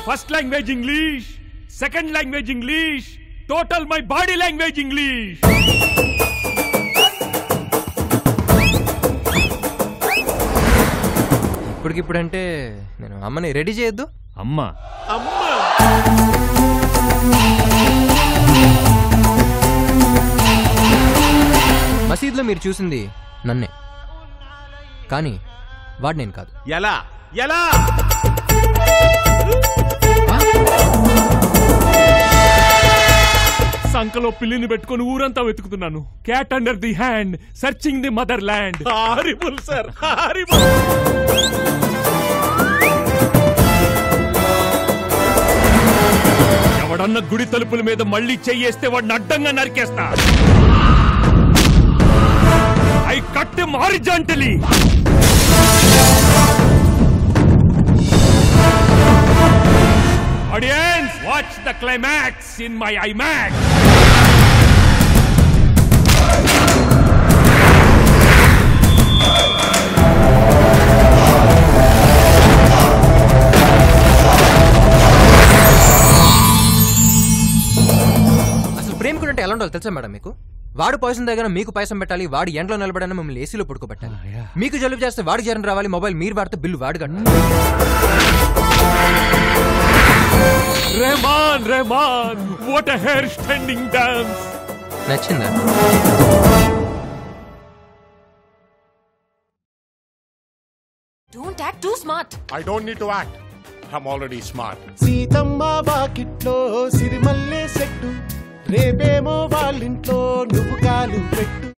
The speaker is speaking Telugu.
First language English second language English total my body language English ఇప్పటికిప్పుడంటే నేను అమ్మని రెడీ చేయొద్దు అమ్మా మసీద్లో మీరు చూసింది నన్నే కానీ వాడు నేను కాదు ఎలా ఎలా సంకలో పిల్లిని పెట్టుకొని ఊరంతా వెతుకుతున్నాను cat under the hand searching the mother land horrible sir horrible ఎవడన్న గుడి తలుపుల మీద మళ్ళీ చెయ్యేస్తే వాడిని అడ్డంగా నరికేస్తా I cut horizontally audience watch the climax in my IMAX అసలు ప్రేమికుడు అంటే ఎలా ఉండాలి తెలుసా మేడం మీకు వాడు పాయసం దగ్గర మీకు పాయసం పెట్టాలి వాడు ఎండలో నిలబడని మిమ్మల్ని ఏసీలో పడుకోబెట్టాలి మీకు జలుబు చేస్తే వాడు జ్వరం రావాలి మొబైల్ మీరు వాడితే బిల్లు వాడు కట్టాలి Rehman Rehman what a hair standing dance నచ్చిందా Don't act too smart. I don't need to act. I'm already smart. Seethamma వాకిట్లో సిరిమల్లె సెట్టు రేపేమో వాళ్ళింట్లో నువ్వు కాలు పెట్టు